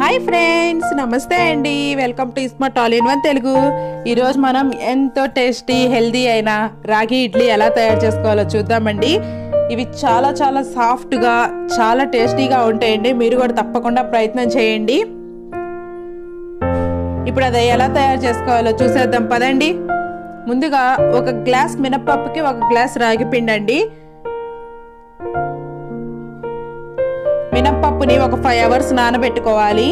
hi friends నమస్తే అండి welcome to smart all in one Telugu ఈరోజు మనం ఎంతో టేస్టీ హెల్దీ అయిన రాగి ఇడ్లీ ఎలా తయారు చేసుకోవాలో చూద్దామండి ఇవి చాలా చాలా సాఫ్ట్గా చాలా టేస్టీగా ఉంటాయండి మీరు కూడా తప్పకుండా ప్రయత్నం చేయండి ఇప్పుడు అది ఎలా తయారు చేసుకోవాలో చూసేద్దాం పదండి ముందుగా ఒక గ్లాస్ మినపప్పుకి ఒక గ్లాస్ రాగి పిండి అండి మినప్పప్పుని ఒక ఫైవ్ అవర్స్ నానబెట్టుకోవాలి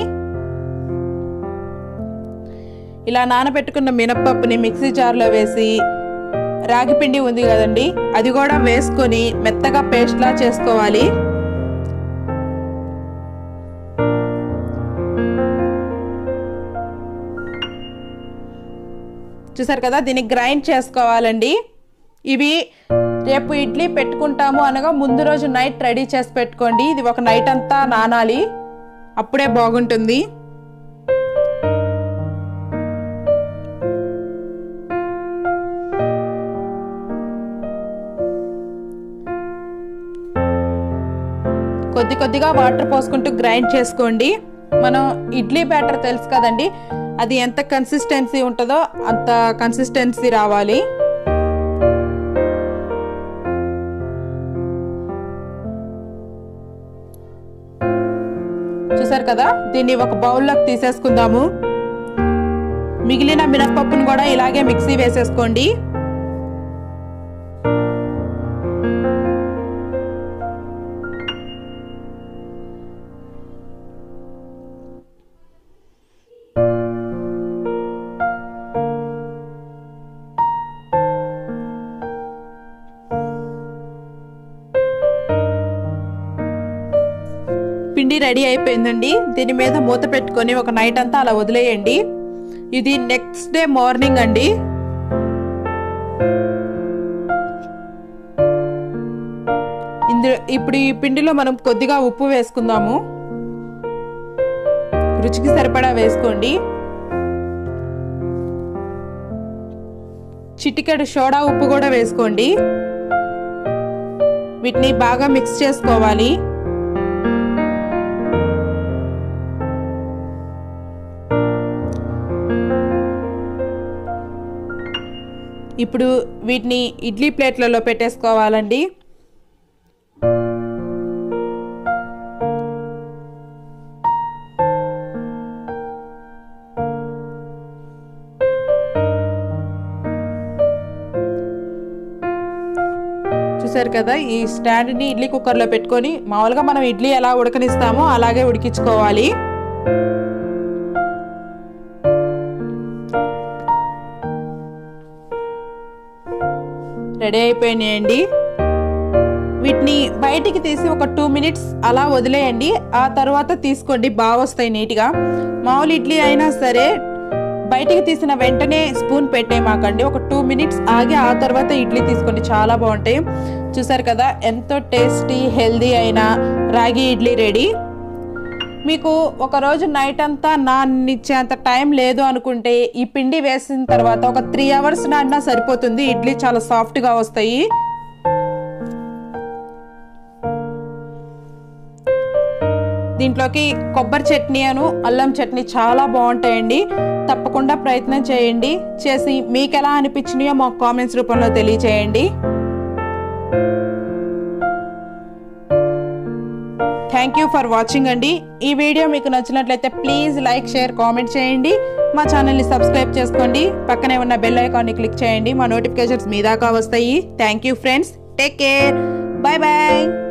ఇలా నానబెట్టుకున్న మినప్పప్పుని మిక్సీ జార్లో వేసి రాగి పిండి ఉంది కదండి అది కూడా వేసుకొని మెత్తగా పేస్ట్లా చేసుకోవాలి చూసారు కదా దీన్ని గ్రైండ్ చేసుకోవాలండి ఇవి రేపు ఇడ్లీ పెట్టుకుంటాము అనగా ముందు రోజు నైట్ రెడీ చేసి పెట్టుకోండి ఇది ఒక నైట్ అంతా నానాలి అప్పుడే బాగుంటుంది కొద్ది కొద్దిగా వాటర్ పోసుకుంటూ గ్రైండ్ చేసుకోండి మనం ఇడ్లీ బ్యాటర్ తెలుసు కదండి అది ఎంత కన్సిస్టెన్సీ ఉంటుందో అంత కన్సిస్టెన్సీ రావాలి చూసారు కదా దీన్ని ఒక బౌల్లోకి తీసేసుకుందాము మిగిలిన మినపప్పును కూడా ఇలాగే మిక్సీ వేసేసుకోండి పిండి రెడీ అయిపోయిందండి దీని మీద మూత పెట్టుకొని ఒక నైట్ అంతా అలా వదిలేయండి ఇది నెక్స్ట్ డే మార్నింగ్ అండి ఇందులో ఇప్పుడు ఈ పిండిలో మనం కొద్దిగా ఉప్పు వేసుకుందాము రుచికి సరిపడా వేసుకోండి చిటికెడు సోడా ఉప్పు కూడా వేసుకోండి వీటిని బాగా మిక్స్ చేసుకోవాలి ఇప్పుడు వీటిని ఇడ్లీ ప్లేట్లలో పెట్టేసుకోవాలండి చూసారు కదా ఈ స్టాండ్ని ఇడ్లీ కుక్కర్లో పెట్టుకొని మామూలుగా మనం ఇడ్లీ ఎలా ఉడకనిస్తామో అలాగే ఉడికించుకోవాలి రెడీ అయిపోయినాయండి వీటిని బయటికి తీసి ఒక టూ మినిట్స్ అలా వదిలేయండి ఆ తర్వాత తీసుకోండి బాగా వస్తాయి నీట్గా మామూలు ఇడ్లీ అయినా సరే బయటికి తీసిన వెంటనే స్పూన్ పెట్టేమాకండి ఒక టూ మినిట్స్ ఆగి ఆ తర్వాత ఇడ్లీ తీసుకోండి చాలా బాగుంటాయి చూసారు కదా ఎంతో టేస్టీ హెల్దీ అయిన రాగి ఇడ్లీ రెడీ మీకు ఒక రోజు నైట్ అంతా నాన్నిచ్చేంత టైం లేదు అనుకుంటే ఈ పిండి వేసిన తర్వాత ఒక త్రీ అవర్స్ నాడినా సరిపోతుంది ఇడ్లీ చాలా సాఫ్ట్గా వస్తాయి దీంట్లోకి కొబ్బరి చట్నీ అను అల్లం చట్నీ చాలా బాగుంటాయండి తప్పకుండా ప్రయత్నం చేయండి చేసి మీకు ఎలా అనిపించినాయో మాకు కామెంట్స్ రూపంలో తెలియచేయండి థ్యాంక్ యూ ఫర్ వాచింగ్ అండి ఈ వీడియో మీకు నచ్చినట్లయితే ప్లీజ్ లైక్ షేర్ కామెంట్ చేయండి మా ఛానల్ని సబ్స్క్రైబ్ చేసుకోండి పక్కనే ఉన్న బెల్ ఐకాన్ని క్లిక్ చేయండి మా నోటిఫికేషన్స్ మీ దాకా వస్తాయి thank you friends take care bye bye